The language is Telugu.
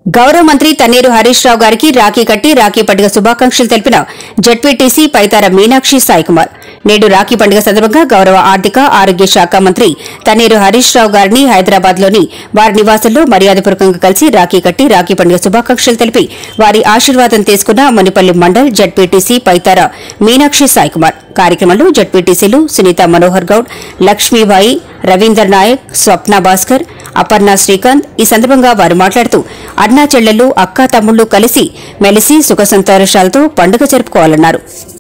గౌరవ మంత్రి తన్నీరు హరీష్ రావు గారికి రాఖీ కట్టి రాఖీ పండుగ శుభాకాంక్షలు తెలిపిన జడ్పీటీసీ పైతార మీనాక్షి సాయికుమార్ నేడు రాఖీ పండుగ సందర్భంగా గౌరవ ఆర్థిక ఆరోగ్య శాఖ మంత్రి తన్నీరు హరీష్ రావు గారిని హైదరాబాద్ లోని వారి నివాసంలో మర్యాదపూర్వకంగా కలిసి రాఖీ కట్టి రాఖీ పండుగ శుభాకాంక్షలు తెలిపి వారి ఆశీర్వాదం తీసుకున్న మునిపల్లి మండల్ జడ్పీటీసీ పైతార మీనాక్షి సాయికుమార్ కార్యక్రమంలో జడ్పీటీసీలు సునీత మనోహర్ గౌడ్ లక్ష్మీబాయి రవీందర్ నాయక్ స్వప్న భాస్కర్ అపర్ణ శ్రీకాంత్ ఈ సందర్భంగా వారు మాట్లాడుతూ అన్నా చెల్లెళ్లు అక్కా తమ్ముళ్లు కలిసి మెలిసి సుఖ సంతోషాలతో పండుగ జరుపుకోవాలన్నారు